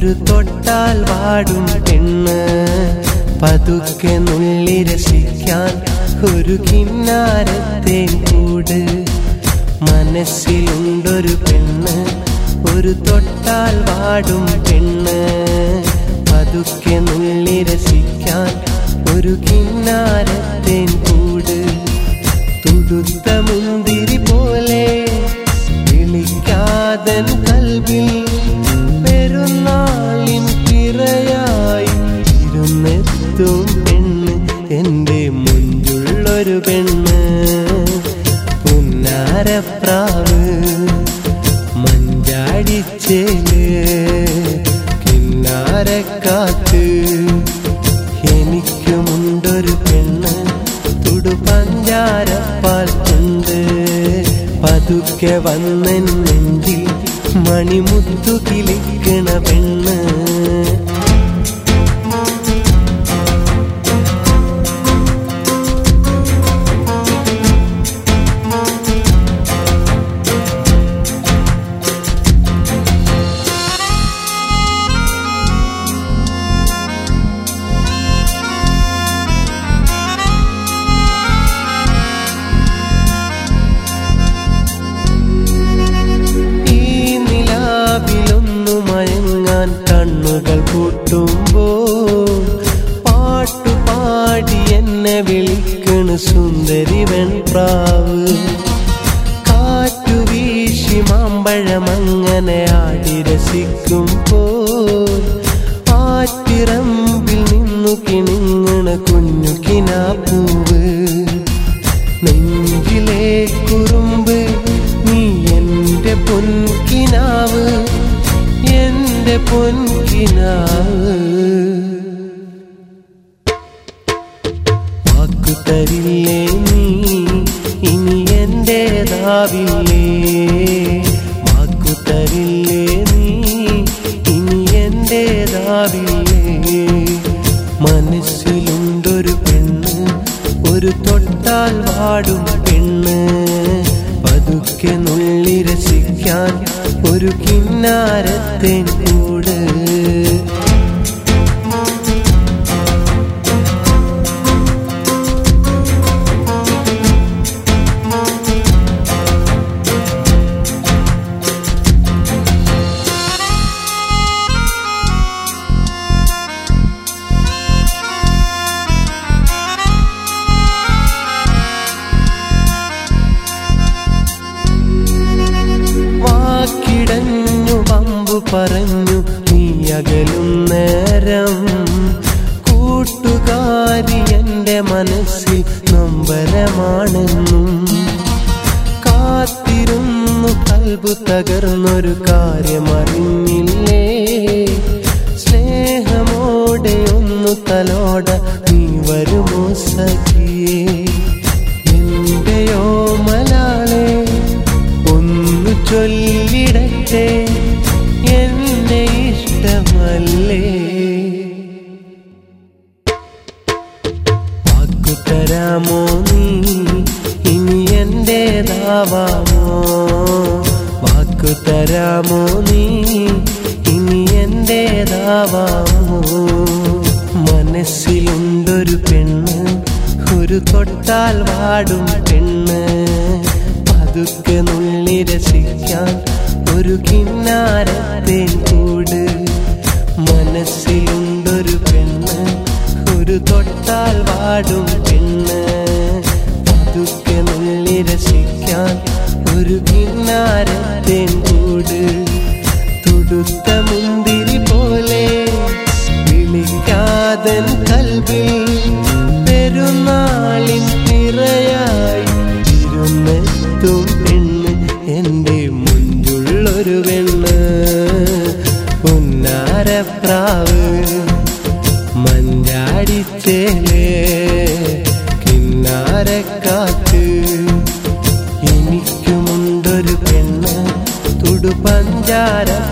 ഒരു തൊട്ടാൽ വാടും പെണ്ണ് പതുക്കെ നുള്ളി രസിക്കാൻ ഒരു കിന്നാരത്തെ കൂട് മനസ്സിലുണ്ടൊരു പെണ്ണ് ഒരു തൊട്ടാൽ വാടും പെണ്ണ് പതുക്കെ നുള്ളി രസിക്കാൻ ഒരു കിന്നാരത്തെ കൂട് തുടുത്ത മുന്തിരി പോലെ വിളിക്കാതൻ കൽവിൽ പെരുന്നാളിൻ പിറയായി ഇരുന്നെത്തും പെണ്ണ് എൻ്റെ മുഞ്ചുള്ളൊരു പെണ്ണ് പുന്നാരപ്രാവ് മഞ്ചാടിച്ചേല് കിന്നാരക്കാത്ത് എനിക്കുമുണ്ടൊരു പെണ്ണ് തുടു പഞ്ചാരപ്പാൽ കൊണ്ട് പതുക്കെ വന്നെൻ നെഞ്ചിൽ മണിമുത്തു കിളിക്കണ പെണ്ണ് ഈ നിലാവിലൊന്നു മയങ്ങാൻ കണ്ണുകൾ കൂട്ടുമ്പോൾ പാട്ടുപാടി എന്നെ വിളിക്കണ് സുന്ദരി വെൺപ്രാവ് കാറ്റു വീശി മാമ്പഴമങ്ങനെ ആടി രസിക്കുമ്പോൾ ആറ്റിറമ്പിൽ നിന്നു കിണിങ്ങണ കുഞ്ഞു കിനാപ്പൂവ് നെഞ്ചിലെ കുറുമ്പ് നീ എന്റെ പൊൻകിനാവ് എന്റെ പൊൻകിനാവ് വാക്കു തരില്ലേ നീ ഇനി എന്റേതാവില്ലേ വാക്കു തരില്ലേ നീ ഇനി എന്റേതാവില്ലേ മനസ്സിലുണ്ടൊരു പെണ്ണ് ഒരു തൊട്ടാൽ വാടും പെണ്ണ് പതുക്കെ നുള്ളി രസിക്കാൻ ഒരു കിന്നാരത്തെ കൂട് വാക്കിടഞ്ഞു പമ്പു പറഞ്ഞു നീ അകലും നേരം കൂട്ടുകാരി എന്റെ മനസ്സിൽ നൊമ്പരമാണെന്നും കാത്തിരുന്നു കൽബു തകർന്നൊരു കാര്യമറിഞ്ഞില്ലേ സ്നേഹമോടെ ഒന്നു തലോട നീ വരുമോ സഖിയേ എന്റെയോ മലാളെ ഒന്ന് ചൊല്ലിടട്ടെ എന്നെ ഇഷ്ടമല്ലേ വാക്കു തരാമോ നീ ഇനി എന്റേതാവാമോ വാക്കു തരാമോ നീ ഇനി എന്റേതാവാമോ മനസ്സിലുണ്ടൊരു പെണ്ണ് ഒരു തൊട്ടാൽ വാടും പെണ്ണ് പതുക്കെ നുള്ളി രസിക്കാൻ ഒരു കിന്നാരത്തെ കൂട് മനസ്സിലുണ്ടൊരു പെണ്ണ് ഒരു തൊട്ടാൽ വാടും പെണ്ണ് പതുക്കെ നുള്ളി രസിക്കാൻ ഒരു കിന്നാരത്തെ കൂട് തുടുത്ത മുന്തിരി പോലെ വിളിക്കാതൻ കൽവിൽ പെരുന്നാളിൻ തിറയായി ഇരുന്നെത്തും പെണ്ണ് എൻ്റെ മുഞ്ചുള്ളൊരു പെണ്ണ് പുന്നാരപ്രാവ് മഞ്ചാടിത്തേലേ കിന്നാരക്കാത്ത് എനിക്കുമുണ്ടൊരു പെണ്ണ് തുടു പഞ്ചാര